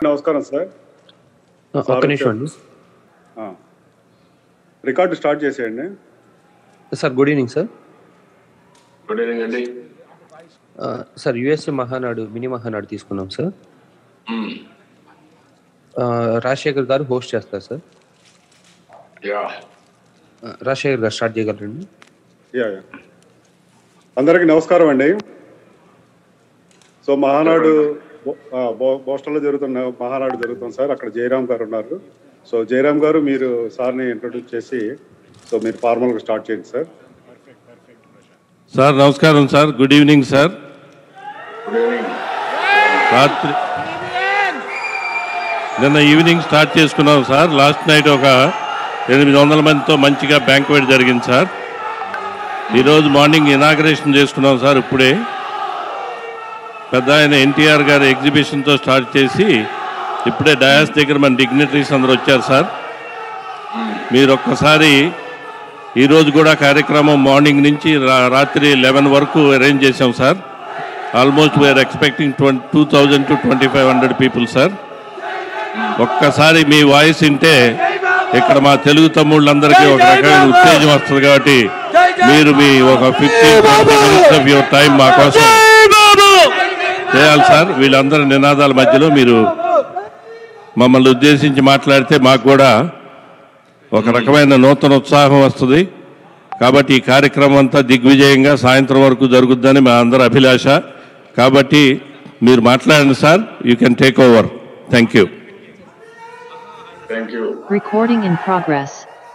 నమస్కారం సార్ ఒక్క నిమిషం అండి ఆ. రికార్డు స్టార్ట్ చేసేయండి sir good evening sir good evening అండి ఆ, sir USA Mahanadu mini Mahanadu తీసుకున్నాం సార్ మ్మ్. ఆ, రాజశేఖర్ గారు హోస్ట్ చేస్తారు సార్ యా ఆ, రాజశేఖర్ గారు స్టార్ట్ చేయగలరండి యా యా అందరికీ నమస్కారం అండి సో మహానాడు బో- ఆ, బో- బోస్టన్లో జరుగుతున్న మహానాడు జరుగుతుంది సార్ అక్కడ జయరామ్ గారు ఉన్నారు సో జయరామ్ గారు మీరు సార్ని ఇంట్రొడ్యూస్ చేసి సో మీరు ఫార్మల్గా స్టార్ట్ చేయండి సార్ సార్ నమస్కారం sir good evening sir good evening రాత్రి నిన్న ఈవినింగ్ స్టార్ట్ చేసుకున్నాం సార్ లాస్ట్ నైట్ ఒక ఎనిమిది వందల మందితో మంచిగా బ్యాంక్వెట్ జరిగింది సార్ ఈరోజు మార్నింగ్ ఇనాగరేషన్ చేసుకున్నాం సార్ ఇప్పుడే పెద్ద ఆయన ఎన్టీఆర్ గారి ఎగ్జిబిషన్తో స్టార్ట్ చేసి ఇప్పుడే డయాస్ దగ్గర మన డిగ్నిటరీస్ అందరూ వచ్చారు సార్ మీరు ఒక్కసారి ఈరోజు కూడా కార్యక్రమం మార్నింగ్ నుంచి రా- రాత్రి లెవెన్ వరకు అరేంజ్ చేసాం sir almost we're expecting twenty two thousand to twenty five hundred people sir ఒక్కసారి మీ వాయిస్ వింటే ఇక్కడ మా తెలుగు తమ్ముళ్ళందరికీ ఒక రకమైన ఉత్తేజం వస్తుంది కాబట్టి మీరు మీ ఒక fifty minutes of your time మా కోసం చేయాలి సార్ వీళ్ళందరి నినాదాల మధ్యలో మీరు మమ్మల్ని ఉద్దేశించి మాట్లాడితే మాకు కూడా ఒక రకమైన నూతన ఉత్సాహం వస్తుంది కాబట్టి ఈ కార్యక్రమం అంతా దిగ్విజయంగా సాయంత్రం వరకు జరుగుద్దని మా అందరి అభిలాష కాబట్టి మీరు మాట్లాడండి sir you can take over thank you thank you Recording in progress.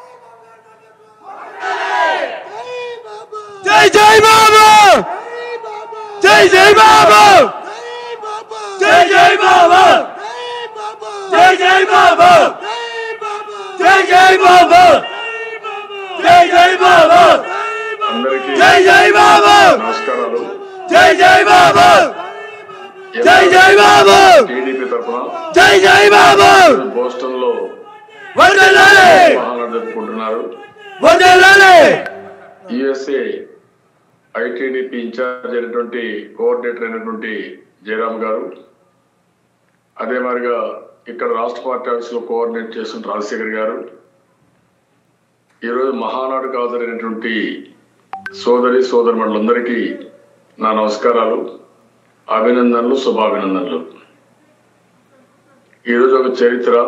జై జై బాబు జై జై బాబు జై జై బాబు జై జై బాబు జై జై బాబు జై జై బాబు అందరికీ జై జై బాబు నమస్కారాలు జై జై బాబు జై జై బాబు టీడీపీ తరఫున జై జై బాబు బోస్టన్ లో వందలాలి మహానాడు జరుపుకుంటున్నారు వందలాలి యుఎస్ఏ ఐటీడీపీ ఇన్ఛార్జ్ అయినటువంటి కోఆర్డినేటర్ అయినటువంటి జయరామ్ గారు అదే మాదిరిగా ఇక్కడ రాష్ట్ర పార్టీ ఆఫీసులో కోఆర్డినేట్ చేస్తున్న రాజశేఖర్ గారు ఈరోజు మహానాడుకు హాజరైనటువంటి సోదరి సోదరుమండలందరికీ నా నమస్కారాలు అభినందనలు శుభాభినందనలు ఈరోజు ఒక చరిత్ర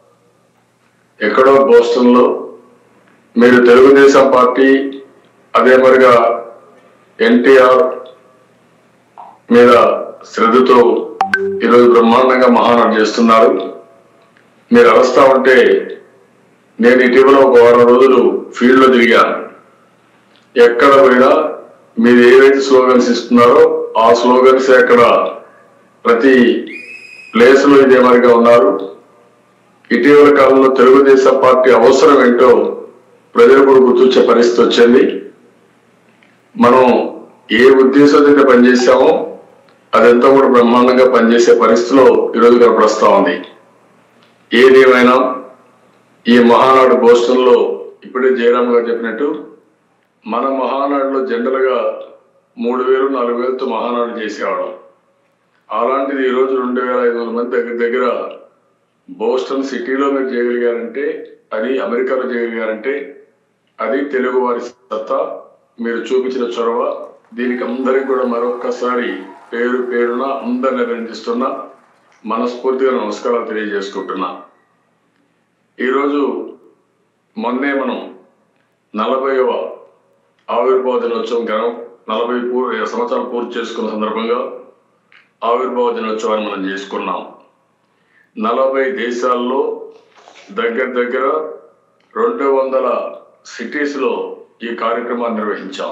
ఎక్కడో బోస్టన్లో మీరు తెలుగుదేశం పార్టీ అదే మరిగా ఎన్టీఆర్ మీద శ్రద్ధతో ఈరోజు బ్రహ్మాండంగా మహానాడు చేస్తున్నారు మీరు అరుస్తా ఉంటే నేను ఇటీవల ఒక వారం రోజులు ఫీల్డ్ లో తిరిగాను ఎక్కడ పోయినా మీరు ఏవైతే స్లోగన్స్ ఇస్తున్నారో ఆ స్లోగన్స్ అక్కడ ప్రతి ప్లేస్ లో ఇదే మరిగా ఉన్నారు ఇటీవల కాలంలో తెలుగుదేశం పార్టీ అవసరం ఏంటో ప్రజలు కూడా గుర్తొచ్చే పరిస్థితి వచ్చింది మనం ఏ ఉద్దేశంతో అయితే పనిచేసామో అదంతా కూడా బ్రహ్మాండంగా పనిచేసే పరిస్థితిలో ఈరోజు కనపడుస్తా ఉంది ఏదేమైనా ఈ మహానాడు బోస్టన్లో ఇప్పుడే జయరామ్ గారు చెప్పినట్టు మన మహానాడులో జనరల్ గా మూడు వేలు నాలుగు వేలతో మహానాడు చేసేవాళ్ళం అలాంటిది ఈరోజు రెండు వేల ఐదు వందల మంది దగ్గర దగ్గర బోస్టన్ సిటీలో మీరు చేయగలిగారంటే అది అమెరికాలో చేయగలిగారంటే అది తెలుగు వారి సత్తా మీరు చూపించిన చొరవ దీనికి అందరికి కూడా మరొక్కసారి పేరు పేరున అందరిని అభినందిస్తున్నా మనస్ఫూర్తిగా నమస్కారాలు తెలియజేసుకుంటున్నా ఈరోజు మొన్నే మనం నలభైవ ఆవిర్భావ దినోత్సవం ఘనం నలభై పూర్ సంవత్సరాలు పూర్తి చేసుకున్న సందర్భంగా ఆవిర్భావ దినోత్సవాన్ని మనం చేసుకున్నాం నలభై దేశాల్లో దగ్గర దగ్గర రెండు వందల సిటీస్ లో ఈ కార్యక్రమాన్ని నిర్వహించాం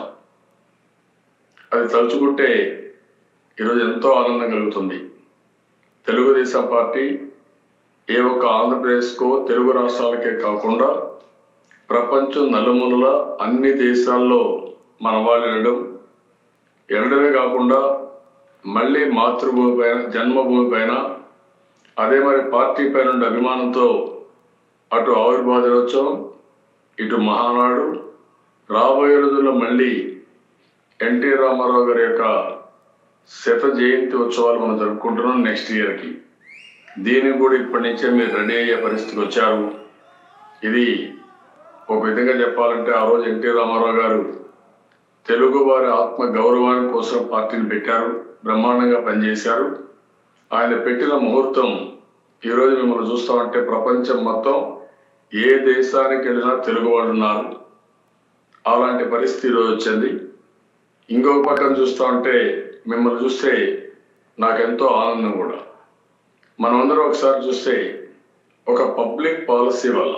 అది తలుచుకుంటే ఈరోజు ఎంతో ఆనందం కలుగుతుంది తెలుగుదేశం పార్టీ ఏ ఒక్క ఆంధ్రప్రదేశ్కో తెలుగు రాష్ట్రాలకే కాకుండా ప్రపంచం నలుమూలల అన్ని దేశాల్లో మన వాళ్ళు వెళ్ళడం వెళ్ళడమే కాకుండా మళ్ళీ మాతృభూమి పైన జన్మభూమి పైన అదే మరి పార్టీ పైన ఉండే అభిమానంతో అటు ఆవిర్భావ దినోత్సవం ఇటు మహానాడు రాబోయే రోజుల్లో మళ్ళీ ఎన్టీ రామారావు గారి యొక్క శత జయంతి ఉత్సవాలు మనం జరుపుకుంటున్నాం నెక్స్ట్ ఇయర్కి దీనికి కూడా ఇప్పటి నుంచే మీరు రెడీ అయ్యే పరిస్థితికి వచ్చారు ఇది ఒక విధంగా చెప్పాలంటే ఆ రోజు ఎన్టీ రామారావు గారు తెలుగు వారి ఆత్మ గౌరవానికి కోసం పార్టీని పెట్టారు బ్రహ్మాండంగా పనిచేశారు ఆయన పెట్టిన ముహూర్తం ఈరోజు మిమ్మల్ని చూస్తామంటే ప్రపంచం మొత్తం ఏ దేశానికి వెళ్ళినా తెలుగు వాళ్ళు ఉన్నారు అలాంటి పరిస్థితి ఈరోజు వచ్చింది ఇంకొక పక్కన చూస్తా ఉంటే మిమ్మల్ని చూస్తే నాకెంతో ఆనందం కూడా మనమందరం ఒకసారి చూస్తే ఒక పబ్లిక్ పాలసీ వల్ల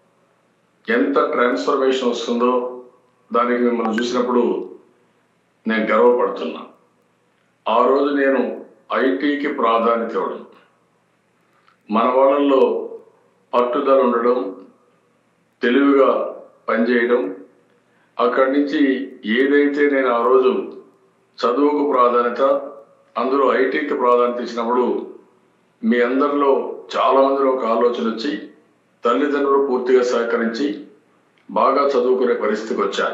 ఎంత ట్రాన్స్ఫర్మేషన్ వస్తుందో దానికి మిమ్మల్ని చూసినప్పుడు నేను గర్వపడుతున్నా ఆ రోజు నేను ఐటీకి ప్రాధాన్యత ఇవ్వడం మన వాళ్ళల్లో పట్టుదల ఉండడం తెలివిగా పనిచేయడం అక్కడి నుంచి ఏదైతే నేను ఆ రోజు చదువుకు ప్రాధాన్యత అందులో ఐటీకి ప్రాధాన్యత ఇచ్చినప్పుడు మీ అందరిలో చాలా మందిలో ఒక ఆలోచన వచ్చి తల్లిదండ్రులు పూర్తిగా సహకరించి బాగా చదువుకునే పరిస్థితికి వచ్చారు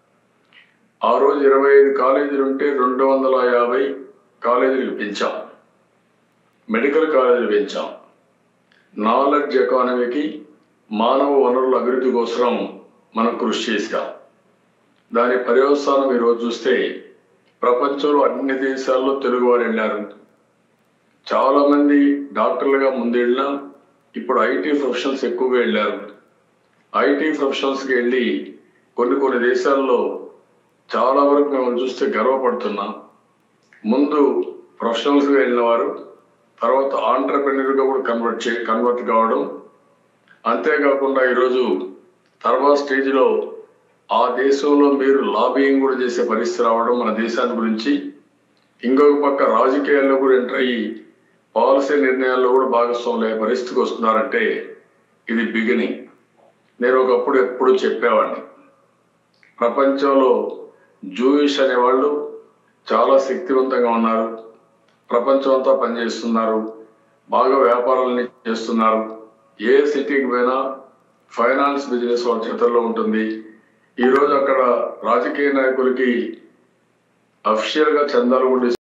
ఆ రోజు ఇరవై ఐదు కాలేజీలు ఉంటే రెండు వందల యాభై కాలేజీలు పెంచాం మెడికల్ కాలేజీలు పెంచాం నాలెడ్జ్ ఎకానమీకి మానవ వనరుల అభివృద్ధి కోసం మనం కృషి చేశాం దాని పర్యవసానం ఈరోజు చూస్తే ప్రపంచంలో అన్ని దేశాల్లో తెలుగు వారు వెళ్ళారు చాలా మంది డాక్టర్లుగా ముందెళ్ళినా ఇప్పుడు ఐటీ ప్రొఫెషనల్స్ ఎక్కువగా వెళ్ళారు ఐటీ ప్రొఫెషనల్స్కి వెళ్ళి కొన్ని కొన్ని దేశాల్లో చాలా వరకు మేము చూస్తే గర్వపడుతున్నాం ముందు ప్రొఫెషనల్స్గా వెళ్ళిన వారు తర్వాత ఆంటర్ప్రెన్యూర్గా కూడా కన్వర్ట్ చే కన్వర్ట్ కావడం అంతేకాకుండా ఈరోజు తర్వాత స్టేజ్లో ఆ దేశంలో మీరు లాబింగ్ కూడా చేసే పరిస్థితి రావడం మన దేశాన్ని గురించి ఇంకొక పక్క రాజకీయాల్లో కూడా ఎంటర్ అయ్యి పాలసీ నిర్ణయాల్లో కూడా భాగస్వాములు అయ్యే పరిస్థితికి వస్తున్నారంటే ఇది బిగినింగ్ నేను ఒకప్పుడు ఎప్పుడు చెప్పేవాడిని ప్రపంచంలో జూయిష్ అనేవాళ్ళు చాలా శక్తివంతంగా ఉన్నారు ప్రపంచం అంతా పనిచేస్తున్నారు బాగా వ్యాపారాలని చేస్తున్నారు ఏ సిటీకి పోయినా ఫైనాన్స్ బిజినెస్ వాళ్ళ చేతుల్లో ఉంటుంది ఈ రోజు అక్కడ రాజకీయ నాయకులకి అఫిషియల్ గా చందాలు కూడా